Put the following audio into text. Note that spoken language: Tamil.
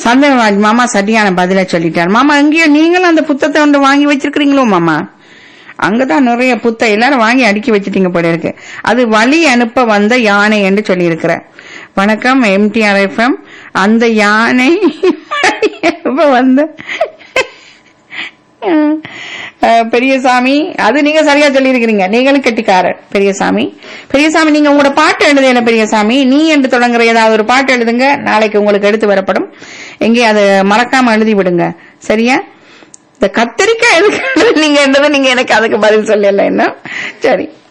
சந்தனராஜ் மாமா சரியான பதில சொல்லிட்டார் மாமா எங்கேயோ நீங்களும் அந்த புத்தகத்தை ஒன்று வாங்கி வச்சிருக்கிறீங்களோ மாமா அங்கதான் நிறைய புத்த எல்லாரும் வாங்கி அடுக்கி வச்சிட்டீங்க போல இருக்கு அது வழி அனுப்ப வந்த யானை என்று சொல்லியிருக்கிற வணக்கம் எம்டிஆர் எஃப்எம் அந்த யானை வழி அனுப்ப வந்த அஹ், பெரியசாமி அது நீங்க சரியா சொல்லியிருக்கிறீங்க நீங்களும் கெட்டிக்காரர் பெரியசாமி பெரியசாமி நீங்க உங்களோட பாட்டு எழுதுல பெரியசாமி நீ என்று தொடங்குற ஏதாவது ஒரு பாட்டு எழுதுங்க நாளைக்கு உங்களுக்கு எடுத்து வரப்படும் எங்கே அதை மறக்காம எழுதி விடுங்க சரியா இந்த கத்திரிக்காய் எதுக்கு எழுதுனீங்கன்றது நீங்க எனக்கு அதுக்கு பதில் சொல்லல என்ன சரி